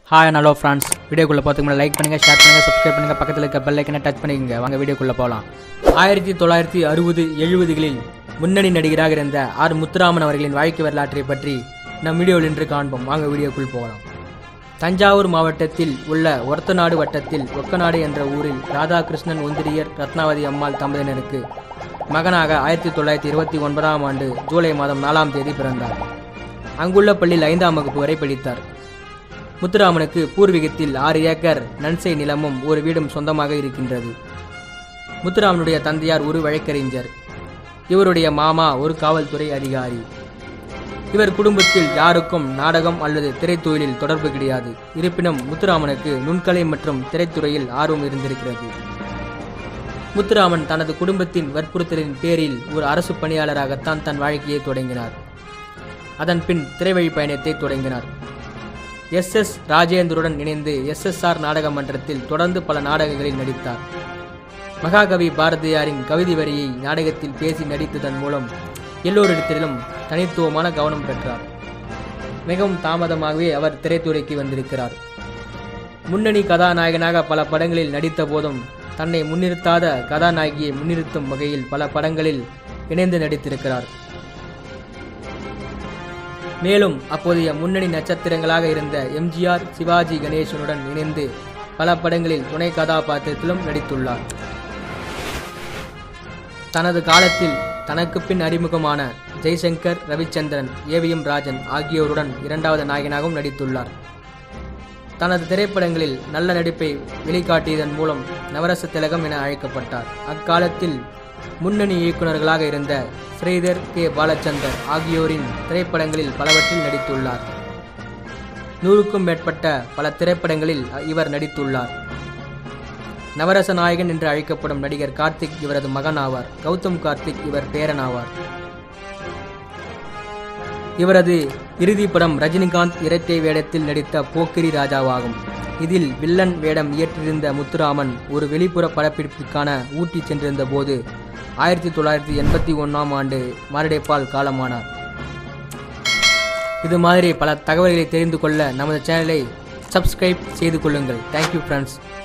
hi hello friends வீடியோக்குள்ளே பார்த்துக்கு like பண்ணுங்கள் ஷேர் பண்ணுங்கள் சப்ஸ்கிரைப் பண்ணுங்கள் பக்கத்தில் இருக்க பெல் ஐக்கனை டச் பண்ணிக்கங்க வாங்க வீடியோக்குள்ளே போகலாம் ஆயிரத்தி தொள்ளாயிரத்தி அறுபது எழுபதுகளில் முன்னணி நடிகராக இருந்த ஆர் முத்துராமன் அவர்களின் வாழ்க்கை வரலாற்றை பற்றி நம் வீடியோவில் இன்று காண்போம் வாங்க வீடியோக்குள் போகலாம் தஞ்சாவூர் மாவட்டத்தில் உள்ள ஒரத்தநாடு வட்டத்தில் ஒக்கநாடு என்ற ஊரில் ராதாகிருஷ்ணன் ஒந்திரியர் ரத்னாவதி அம்மாள் தம்பதியினருக்கு மகனாக ஆயிரத்தி தொள்ளாயிரத்தி இருபத்தி ஒன்பதாம் ஆண்டு ஜூலை மாதம் நாலாம் தேதி பிறந்தார் அங்குள்ள பள்ளியில் ஐந்தாம் வகுப்பு வரை படித்தார் முத்துராமனுக்கு பூர்வீகத்தில் ஆறு ஏக்கர் நன்சை நிலமும் ஒரு வீடும் சொந்தமாக இருக்கின்றது முத்துராமனுடைய தந்தையார் ஒரு வழக்கறிஞர் இவருடைய மாமா ஒரு காவல்துறை அதிகாரி இவர் குடும்பத்தில் யாருக்கும் நாடகம் அல்லது திரைத்துறையில் தொடர்பு கிடையாது இருப்பினும் முத்துராமனுக்கு நுண்கலை மற்றும் திரைத்துறையில் ஆர்வம் இருந்திருக்கிறது முத்துராமன் தனது குடும்பத்தின் வற்புறுத்தலின் பேரில் ஒரு அரசு பணியாளராகத்தான் தன் வாழ்க்கையை தொடங்கினார் அதன் பின் திரைவழி பயணத்தை தொடங்கினார் எஸ் எஸ் ராஜேந்திருடன் இணைந்து எஸ்எஸ்ஆர் நாடக மன்றத்தில் தொடர்ந்து பல நாடகங்களில் நடித்தார் மகாகவி பாரதியாரின் கவிதை வரியை நாடகத்தில் பேசி நடித்ததன் மூலம் எல்லோரிடத்திலும் தனித்துவமான கவனம் பெற்றார் மிகவும் தாமதமாகவே அவர் திரைத்துறைக்கு வந்திருக்கிறார் முன்னணி கதாநாயகனாக பல படங்களில் நடித்த போதும் தன்னை முன்னிறுத்தாத கதாநாயகியை முன்னிறுத்தும் வகையில் பல படங்களில் இணைந்து நடித்திருக்கிறார் மேலும் அப்போதைய முன்னணி நட்சத்திரங்களாக இருந்த எம்ஜிஆர் சிவாஜி கணேசனுடன் இணைந்து பல படங்களில் துணை கதாபாத்திரத்திலும் நடித்துள்ளார் தனது காலத்தில் தனக்கு பின் அறிமுகமான ஜெய்சங்கர் ரவிச்சந்திரன் ஏவிஎம் ராஜன் ஆகியோருடன் இரண்டாவது நாயகனாகவும் நடித்துள்ளார் தனது திரைப்படங்களில் நல்ல நடிப்பை வெளிக்காட்டியதன் மூலம் நவரச திலகம் என அழைக்கப்பட்டார் அக்காலத்தில் முன்னணி இயக்குநர்களாக இருந்த ஸ்ரீதர் கே பாலச்சந்தர் ஆகியோரின் திரைப்படங்களில் பலவற்றில் நடித்துள்ளார் நூறுக்கும் மேற்பட்ட பல திரைப்படங்களில் இவர் நடித்துள்ளார் நவரச நாயகன் என்று அழைக்கப்படும் நடிகர் கார்த்திக் இவரது மகன் ஆவார் கௌதம் கார்த்திக் இவர் பேரன் ஆவார் இவரது இறுதி படம் ரஜினிகாந்த் இரட்டை வேடத்தில் நடித்த போக்கிரி ராஜாவாகும் இதில் வில்லன் வேடம் இயற்றிருந்த முத்துராமன் ஒரு வெளிப்புற படப்பிடிப்புக்கான ஊட்டி சென்றிருந்த போது ஆயிரத்தி தொள்ளாயிரத்தி எண்பத்தி ஒன்றாம் ஆண்டு மாரடைப்பால் காலமானார் இது மாதிரி பல தகவல்களை தெரிந்து கொள்ள நமது சேனலை சப்ஸ்கிரைப் செய்து கொள்ளுங்கள் தேங்க்யூ ஃப்ரெண்ட்ஸ்